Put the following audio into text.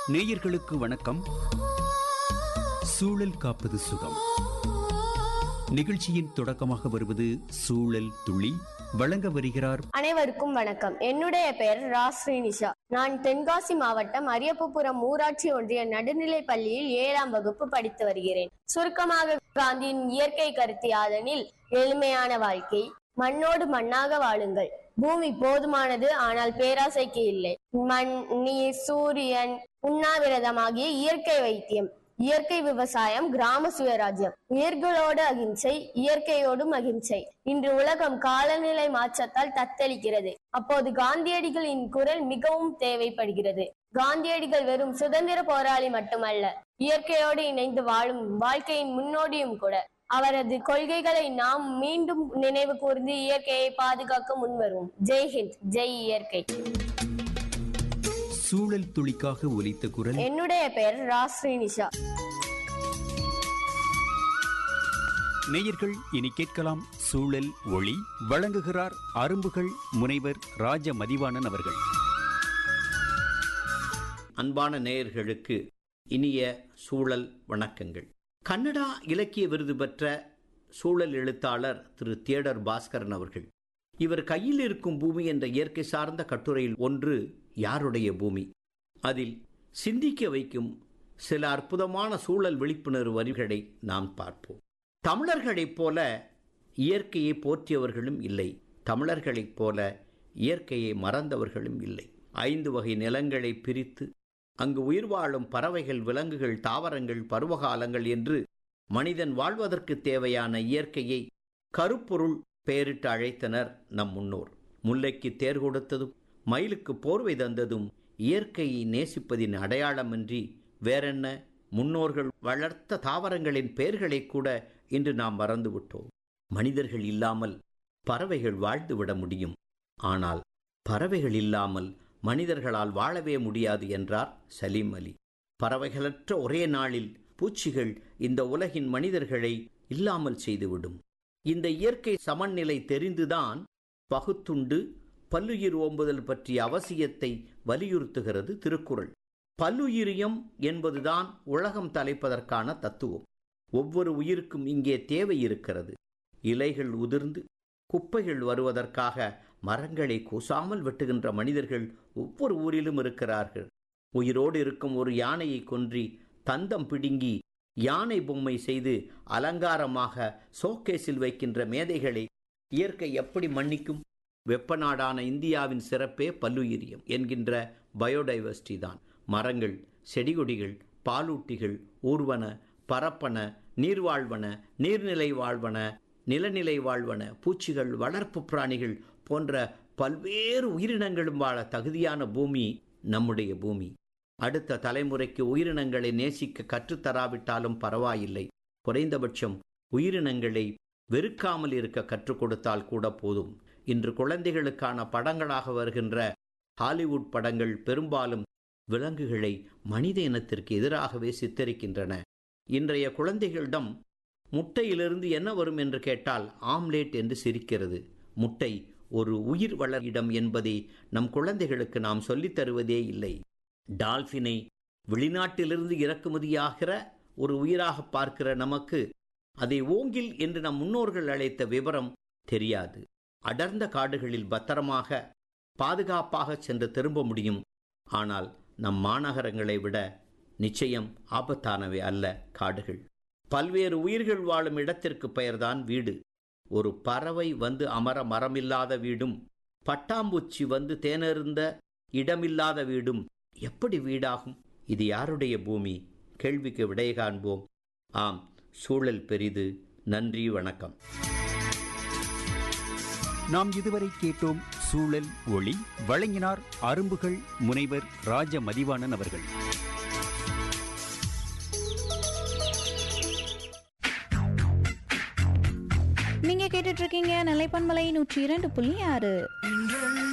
நேயர்களுக்கு வணக்கம் சூழல் காப்பது சுகம் நிகழ்ச்சியின் தொடக்கமாக வருவது சூழல் துளி வழங்க வருகிறார் அனைவருக்கும் வணக்கம் என்னுடைய பெயர் ரா ஸ்ரீனிஷா நான் தென்காசி மாவட்டம் அரியப்புபுரம் ஊராட்சி ஒன்றிய நடுநிலைப் பள்ளியில் ஏழாம் வகுப்பு படித்து வருகிறேன் சுருக்கமாக காந்தியின் இயற்கை கருத்து யாதெனில் எளிமையான வாழ்க்கை மண்ணோடு மண்ணாக வாழுங்கள் பூமி போதுமானது ஆனால் பேராசைக்கு இல்லை மண் நீர் சூரியன் உண்ணாவிரதமாகிய இயற்கை வைத்தியம் இயற்கை விவசாயம் கிராம சுயராஜ்யம் உயிர்களோடு அகிம்சை இயற்கையோடும் அகிம்சை இன்று உலகம் காலநிலை மாற்றத்தால் தத்தளிக்கிறது அப்போது காந்தியடிகளின் குரல் மிகவும் தேவைப்படுகிறது காந்தியடிகள் வெறும் சுதந்திர போராளி மட்டுமல்ல இயற்கையோடு இணைந்து வாழும் வாழ்க்கையின் முன்னோடியும் கூட அவரது கொள்கைகளை நாம் மீண்டும் நினைவு கூர்ந்து இயற்கையை பாதுகாக்க முன்வருவோம் ஜெய் ஹிந்த் ஜெய் இயற்கை சூழல் துளிக்காக ஒலித்த குரல் என்னுடைய பெயர் ரா ஸ்ரீனிஷா நேயர்கள் இனி கேட்கலாம் சூழல் ஒளி வழங்குகிறார் அரும்புகள் முனைவர் ராஜ மதிவாணன் அவர்கள் அன்பான நேயர்களுக்கு இனிய சூழல் வணக்கங்கள் கன்னடா இலக்கிய விருது பெற்ற சூழல் எழுத்தாளர் திரு தியேடர் பாஸ்கரன் அவர்கள் இவர் கையில் இருக்கும் பூமி என்ற இயற்கை சார்ந்த கட்டுரையில் ஒன்று யாருடைய பூமி அதில் சிந்திக்க வைக்கும் சில அற்புதமான சூழல் விழிப்புணர்வு வரிகளை நாம் பார்ப்போம் தமிழர்களைப் போல இயற்கையை போற்றியவர்களும் இல்லை தமிழர்களைப் போல இயற்கையை மறந்தவர்களும் இல்லை ஐந்து வகை நிலங்களை பிரித்து அங்கு உயிர் வாழும் பறவைகள் விலங்குகள் தாவரங்கள் பருவகாலங்கள் என்று மனிதன் வாழ்வதற்கு தேவையான இயற்கையை கருப்பொருள் பெயரிட்டு அழைத்தனர் நம் முன்னோர் முல்லைக்கு தேர் கொடுத்ததும் மயிலுக்கு போர்வை தந்ததும் இயற்கையை நேசிப்பதின் அடையாளமின்றி வேறென்ன முன்னோர்கள் வளர்த்த தாவரங்களின் பெயர்களை கூட இன்று நாம் மறந்துவிட்டோம் மனிதர்கள் இல்லாமல் பறவைகள் வாழ்ந்துவிட முடியும் ஆனால் பறவைகள் இல்லாமல் மனிதர்களால் வாழவே முடியாது என்றார் சலீம் அலி பறவைகளற்ற ஒரே நாளில் பூச்சிகள் இந்த உலகின் மனிதர்களை இல்லாமல் செய்துவிடும் இந்த இயற்கை சமநிலை தெரிந்துதான் பகுத்துண்டு பல்லுயிர் ஓம்புதல் பற்றிய அவசியத்தை வலியுறுத்துகிறது திருக்குறள் பல்லுயிரியம் என்பதுதான் உலகம் தலைப்பதற்கான தத்துவம் ஒவ்வொரு உயிருக்கும் இங்கே தேவை இருக்கிறது இலைகள் உதிர்ந்து குப்பைகள் வருவதற்காக மரங்களை கூசாமல் வெட்டுகின்ற மனிதர்கள் ஒவ்வொரு ஊரிலும் இருக்கிறார்கள் உயிரோடு இருக்கும் ஒரு யானையை கொன்றி தந்தம் பிடுங்கி யானை பொம்மை செய்து அலங்காரமாக சோகேஸில் வைக்கின்ற மேதைகளை இயற்கை எப்படி மன்னிக்கும் வெப்பநாடான இந்தியாவின் சிறப்பே பல்லுயிரியம் என்கின்ற பயோடைவர்சிட்டி தான் மரங்கள் செடிகொடிகள் பாலூட்டிகள் ஊர்வன பரப்பன நீர்வாழ்வன நீர்நிலை வாழ்வன நிலநிலை வாழ்வன பூச்சிகள் வளர்ப்பு பிராணிகள் போன்ற பல்வேறு உயிரினங்களும் வாழ தகுதியான பூமி நம்முடைய பூமி அடுத்த தலைமுறைக்கு உயிரினங்களை நேசிக்க கற்றுத்தராவிட்டாலும் பரவாயில்லை குறைந்தபட்சம் உயிரினங்களை வெறுக்காமல் இருக்க கற்றுக் கொடுத்தால் கூட போதும் இன்று குழந்தைகளுக்கான படங்களாக வருகின்ற ஹாலிவுட் படங்கள் பெரும்பாலும் விலங்குகளை மனித இனத்திற்கு எதிராகவே சித்தரிக்கின்றன இன்றைய குழந்தைகளிடம் முட்டையிலிருந்து என்ன வரும் என்று கேட்டால் ஆம்லேட் என்று சிரிக்கிறது முட்டை ஒரு உயிர் வளர் இடம் என்பதை நம் குழந்தைகளுக்கு நாம் சொல்லித் தருவதே இல்லை டால்பினை வெளிநாட்டிலிருந்து இறக்குமதியாகிற ஒரு உயிராக பார்க்கிற நமக்கு அதை ஓங்கில் என்று நம் முன்னோர்கள் அழைத்த விவரம் தெரியாது அடர்ந்த காடுகளில் பத்திரமாக பாதுகாப்பாக சென்று திரும்ப முடியும் ஆனால் நம் மாநகரங்களை விட நிச்சயம் ஆபத்தானவை அல்ல காடுகள் பல்வேறு உயிர்கள் வாழும் இடத்திற்கு பெயர்தான் வீடு ஒரு பறவை வந்து அமர மரமில்லாத வீடும் பட்டாம்பூச்சி வந்து தேனருந்த இடமில்லாத வீடும் எப்படி வீடாகும் இது யாருடைய பூமி கேள்விக்கு விடை காண்போம் ஆம் சூழல் பெரிது நன்றி வணக்கம் நாம் இதுவரை கேட்டோம் சூழல் ஒளி வழங்கினார் அரும்புகள் முனைவர் ராஜ மதிவாணன் அவர்கள் நீங்க கேட்டுட்டு இருக்கீங்க நிலைப்பன்மலை நூற்றி இரண்டு புள்ளி ஆறு